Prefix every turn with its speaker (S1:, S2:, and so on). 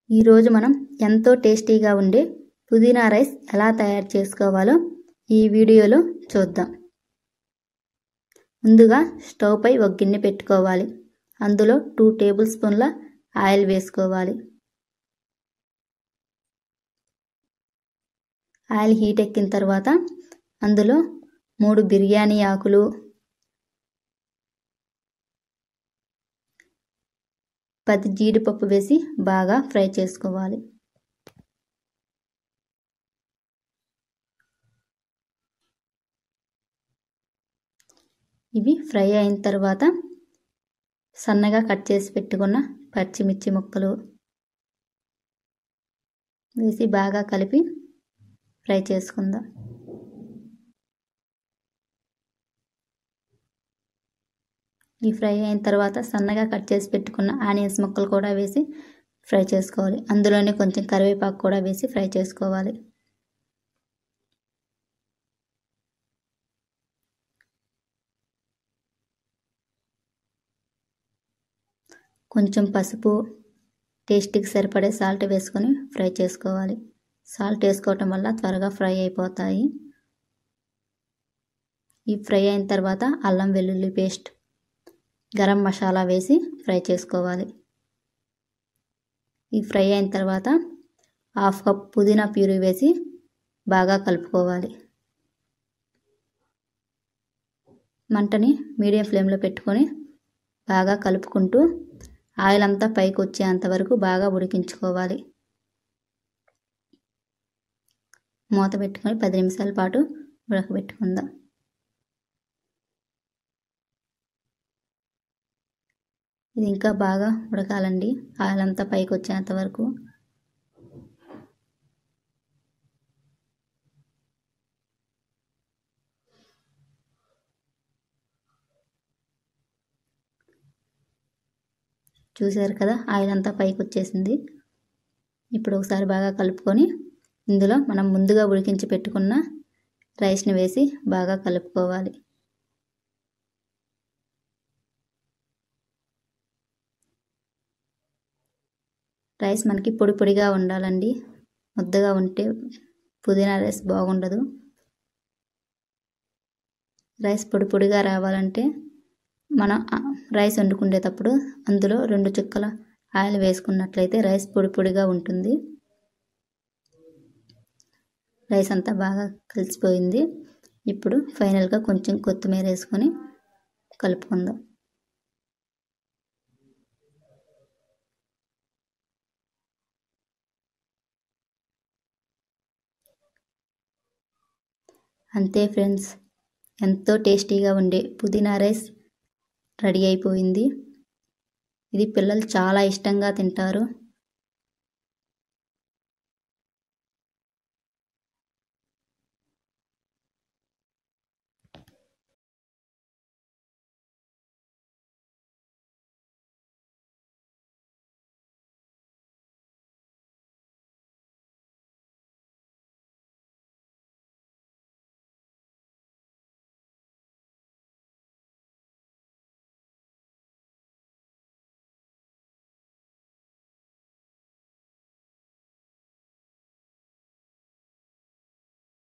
S1: ఈరోజు మనం ఎంతో టేస్టీగా ఉండే పుదీనా రైస్ ఎలా తయారు చేసుకోవాలో ఈ వీడియోలో చూద్దాం ముందుగా స్టవ్ పై ఒక గిన్నె పెట్టుకోవాలి అందులో టూ టేబుల్ స్పూన్ల ఆయిల్ వేసుకోవాలి ఆయిల్ హీట్ ఎక్కిన తర్వాత అందులో మూడు బిర్యానీ ఆకులు పది జీడిపప్పు వేసి బాగా ఫ్రై చేసుకోవాలి ఇవి ఫ్రై అయిన తర్వాత సన్నగా కట్ చేసి పెట్టుకున్న పచ్చిమిర్చి ముక్కలు వేసి బాగా కలిపి ఫ్రై చేసుకుందాం ఈ ఫ్రై అయిన తర్వాత సన్నగా కట్ చేసి పెట్టుకున్న ఆనియన్స్ ముక్కలు కూడా వేసి ఫ్రై చేసుకోవాలి అందులోనే కొంచెం కరివేపాకు కూడా వేసి ఫ్రై చేసుకోవాలి కొంచెం పసుపు టేస్ట్కి సరిపడే సాల్ట్ వేసుకొని ఫ్రై చేసుకోవాలి సాల్ట్ వేసుకోవటం వల్ల త్వరగా ఫ్రై అయిపోతాయి ఈ ఫ్రై అయిన తర్వాత అల్లం వెల్లుల్లి పేస్ట్ గరం మసాలా వేసి ఫ్రై చేసుకోవాలి ఈ ఫ్రై అయిన తర్వాత హాఫ్ కప్ పుదీనా ప్యూరీ వేసి బాగా కలుపుకోవాలి మంటని మీడియం ఫ్లేమ్లో పెట్టుకొని బాగా కలుపుకుంటూ ఆయిల్ అంతా పైకి వచ్చేంత వరకు బాగా ఉడికించుకోవాలి మూత పెట్టుకొని పది నిమిషాల పాటు ఉడకబెట్టుకుందాం ఇది ఇంకా బాగా ఉడకాలండి ఆయిల్ అంతా పైకి వచ్చేంత వరకు చూసారు కదా ఆయిల్ అంతా పైకి వచ్చేసింది ఇప్పుడు ఒకసారి బాగా కలుపుకొని ఇందులో మనం ముందుగా ఉడికించి పెట్టుకున్న రైస్ని వేసి బాగా కలుపుకోవాలి రైస్ మనకి పొడి పొడిగా ఉండాలండి ముద్దగా ఉంటే పుదీనా రైస్ బాగుండదు రైస్ పొడి పొడిగా రావాలంటే మనం రైస్ వండుకునేటప్పుడు అందులో రెండు చుక్కల ఆయిల్ వేసుకున్నట్లయితే రైస్ పొడి పొడిగా ఉంటుంది రైస్ అంతా బాగా కలిసిపోయింది ఇప్పుడు ఫైనల్గా కొంచెం కొత్తిమీర వేసుకొని కలుపుకుందాం అంతే ఫ్రెండ్స్ ఎంతో టేస్టీగా ఉండే పుదీనా రైస్ రెడీ అయిపోయింది ఇది పిల్లలు చాలా ఇష్టంగా తింటారు